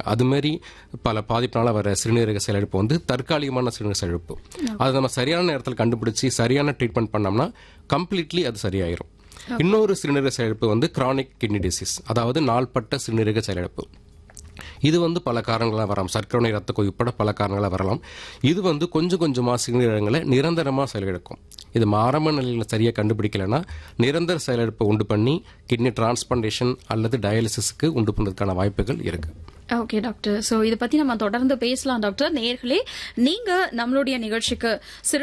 அது மாதிரி பல பாதிப்பினால வர சிறுநீரக செயலிழப்பு வந்து தற்காலிகமான சிறுநீரக செயலிழப்பு அது நம்ம சரியான நேரத்தில் கண்டுபிடிச்சி சரியான ட்ரீட்மெண்ட் பண்ணோம்னா கம்ப்ளீட்லி அது சரியாயிரும் இன்னொரு சிறுநீரக செயலிழப்பு வந்து கிரானிக் கிட்னி டிசீஸ் அதாவது நாள்பட்ட சிறுநீரக செயலிழப்பு இது வந்து பல காரணங்களாக வரலாம் சர்க்கரை ரத்த கொதி உட்பட பல காரணங்களாக வரலாம் இது வந்து கொஞ்சம் கொஞ்சமாக சிறுநீரகங்களை நிரந்தரமாக செயலிழக்கும் இது ஆரம்ப நிலையில் சரியாக கண்டுபிடிக்கலைன்னா நிரந்தர செயலிழப்பை உண்டு பண்ணி கிட்னி டிரான்ஸ்பிளான்டேஷன் அல்லது டயாலிசிஸ்க்கு உண்டு பண்ணுறதுக்கான வாய்ப்புகள் இருக்குது ஓகே டாக்டர் சோ இத பத்தி நம்ம தொடர்ந்து பேசலாம் டாக்டர் நேர்களே நீங்க நம்மளுடைய நிகழ்ச்சிக்கு சிறு